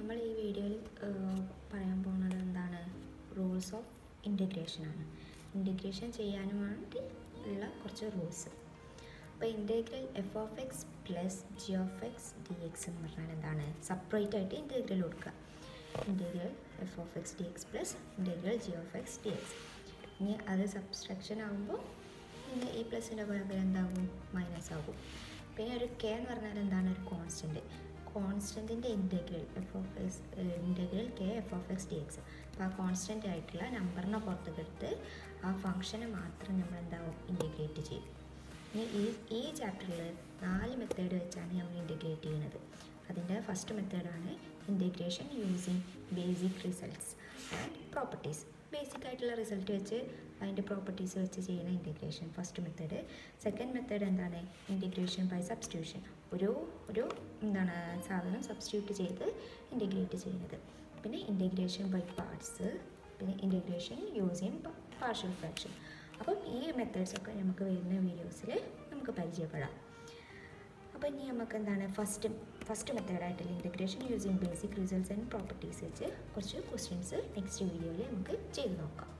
നമ്മൾ ഈ വീഡിയോയിൽ പറയാൻ പോകുന്നത് എന്താണ് റൂൾസ് ഓഫ് ഇൻറ്റഗ്രേഷനാണ് ഇൻറ്റഗ്രേഷൻ ചെയ്യാനും വേണ്ടി ഉള്ള കുറച്ച് റൂൾസ് അപ്പോൾ integral F of X plus G of X D X എന്ന് പറഞ്ഞാൽ എന്താണ് സെപ്പറേറ്റ് ആയിട്ട് ഇൻറ്റഗ്രൽ കൊടുക്കുക integral F of X D X plus integral G of X D X ഇനി അത് സബ്സ്ട്രക്ഷൻ ആകുമ്പോൾ പിന്നെ ഈ പ്ലസിൻ്റെ പകരം എന്താകും മൈനസ് ആകും പിന്നെ ഒരു കെ എന്ന് പറഞ്ഞാൽ എന്താണ് ഒരു കോൺസ്റ്റൻറ്റ് കോൺസ്റ്റൻറ്റിൻ്റെ integral F of X integral K F of X D X അപ്പോൾ ആ കോൺസ്റ്റൻ്റ് ആയിട്ടുള്ള നമ്പറിനെ പുറത്തേക്ക് എടുത്ത് ആ ഫംഗ്ഷനെ മാത്രം നമ്മൾ എന്താവും ഇൻറ്റഗ്രേറ്റ് ചെയ്യും ഇനി ഈ ഈ ചാപ്റ്ററിൽ നാല് മെത്തേഡ് വെച്ചാണ് നമ്മൾ ഇൻറ്റഗ്രേറ്റ് ചെയ്യുന്നത് അതിൻ്റെ ഫസ്റ്റ് മെത്തേഡാണ് integration using basic results and properties basic ആയിട്ടുള്ള റിസൾട്ട് വെച്ച് അതിൻ്റെ പ്രോപ്പർട്ടീസ് വെച്ച് ചെയ്യുന്ന integration first method second method എന്താണ് ഇൻറ്റഗ്രേഷൻ ബൈ സബ്സ്റ്റിറ്റ്യൂഷൻ ഒരു ഒരു എന്താണ് സാധനം സബ്സ്റ്റിറ്റ്യൂട്ട് ചെയ്ത് ഇൻറ്റഗ്രേറ്റ് ചെയ്യുന്നത് പിന്നെ ഇൻറ്റഗ്രേഷൻ ബൈ പാർട്സ് പിന്നെ ഇൻറ്റഗ്രേഷൻ യൂസിങ് പാർഷ്യൽ ഫ്രാക്ഷൻ അപ്പം ഈ മെത്തേഡ്സൊക്കെ നമുക്ക് വരുന്ന വീഡിയോസിൽ നമുക്ക് പരിചയപ്പെടാം അപ്പോൾ ഇനി നമുക്ക് എന്താണ് ഫസ്റ്റ് ഫസ്റ്റ് മെത്തേഡായിട്ടുള്ള integration using basic results and properties വെച്ച് കുറച്ച് ക്വസ്റ്റ്യൻസ് നെക്സ്റ്റ് വീഡിയോയിൽ നമുക്ക് ചെയ്ത് നോക്കാം